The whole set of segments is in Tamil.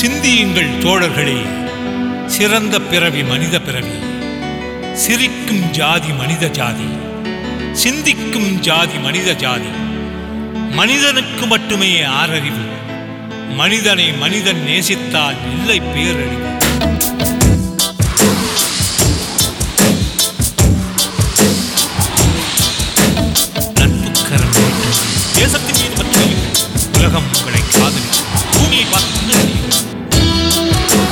சிந்தியுங்கள் தோழர்களே சிறந்த பிறவி மனித பிறவி சிரிக்கும் ஜாதி மனித ஜாதி சிந்திக்கும் ஜாதி மனித ஜாதி மனிதனுக்கு மட்டுமே ஆறறிவு மனிதனை மனிதன் நேசித்தால் இல்லை பேரறிவு நட்புக்கரம் நீட்டும். தேசத்தின் மீது பற்றியும் உலகம் உங்களை காதலி பூமியை பார்த்து புன்னகையும்.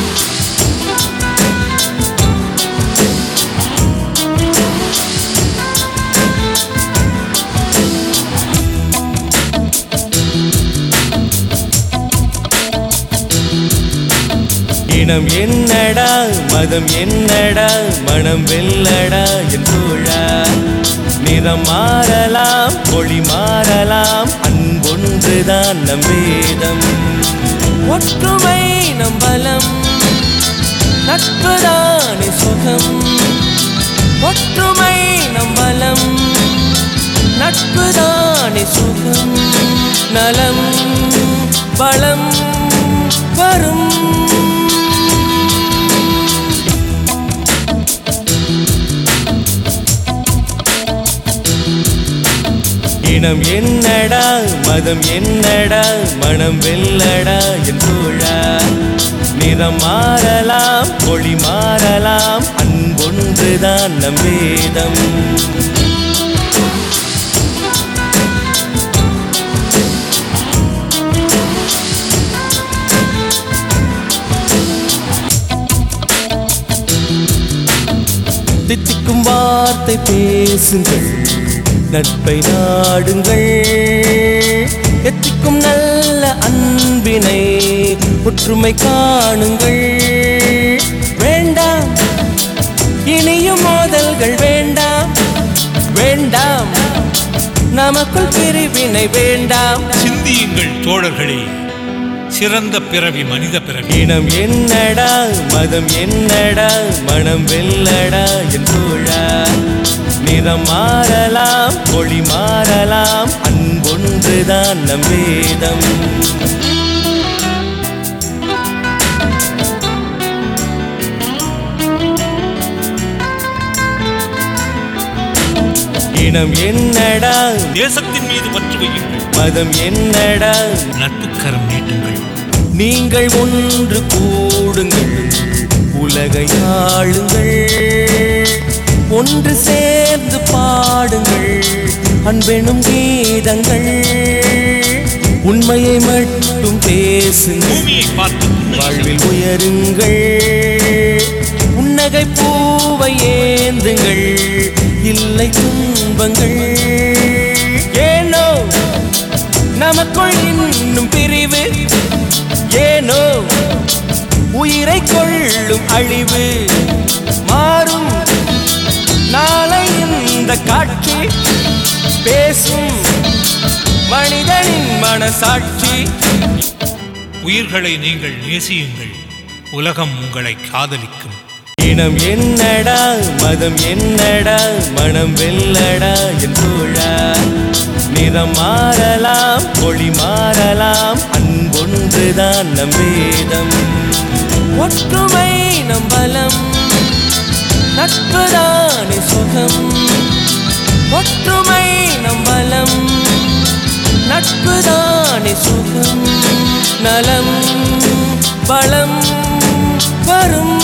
இனம் என்னடா மதம் என்னடா மனம் வெல்லடா என் தோழா நிறம் மாறலாம் மொழி மாறலாம் அன்பொன்றுதான் நம் வேதம் ஒற்றுமை நம் பலம் நட்புதானே சுகம் ஒற்றுமை நம் பலம் நட்புதானே சுகம் நலம் பலம் வரும் இனம் என்னடா மதம் என்னடா மனம் வெல்லடா என் தோழா நிறம் மாறலாம் மொழி மாறலாம் அன்பொன்றுதான் நம் வேதம் தித்திக்கும் வார்த்தை பேசுங்கள் நட்பை நாடுங்கள் எத்திக்கும் நல்ல அன்பினை ஒற்றுமை காணுங்கள் வேண்டாம் இனியும் மோதல்கள் வேண்டாம் வேண்டாம் நமக்குள் பிரிவினை வேண்டாம் சிந்தியுங்கள் தோழர்களே சிறந்த பிறவி மனித பிறவி இனம் என்னடா மதம் என்னடா மனம் வெல்லடா என் தோழா நிறம் மாறலாம் மொழி மாறலாம் அன்பொன்றுதான் நம் வேதம் இனம் என்னடா தேசத்தின் மீது பற்று வையுங்கள் மதம் என்னடா நட்புக்கரம் நீட்டுங்கள் நீங்கள் ஒன்று கூடுங்கள் உலகை ஆளுங்கள் ஒன்று சேர்ந்து பாடுங்கள் அன்பெனும் கீதங்கள் உண்மையை மட்டும் பேசுங்கள் பூமியை பார்த்து புன்னகை வாழ்வில் உயருங்கள் புன்னகை பூவை ஏந்துங்கள் இல்லை துன்பங்கள் ஏனோ நமக்குள் இன்னும் பிரிவு ஏனோ உயிரை கொள்ளும் அழிவு மாறும் நாளை இந்த காட்சி பேசும் மனிதனின் மனசாட்சி உயிர்களை நீங்கள் நேசியுங்கள் உலகம் உங்களை காதலிக்கும் இனம் என்னடா மதம் என்னடா மனம் வெல்லடா என் தோழா நிறம் மாறலாம் மொழி மாறலாம் அன்பொன்றுதான் நம் வேதம் ஒற்றுமை நம் பலம் நட்புதானே சுகம் ஒற்றுமை நம் பலம் நட்புதானே சுகம் நலம் பலம் வரும்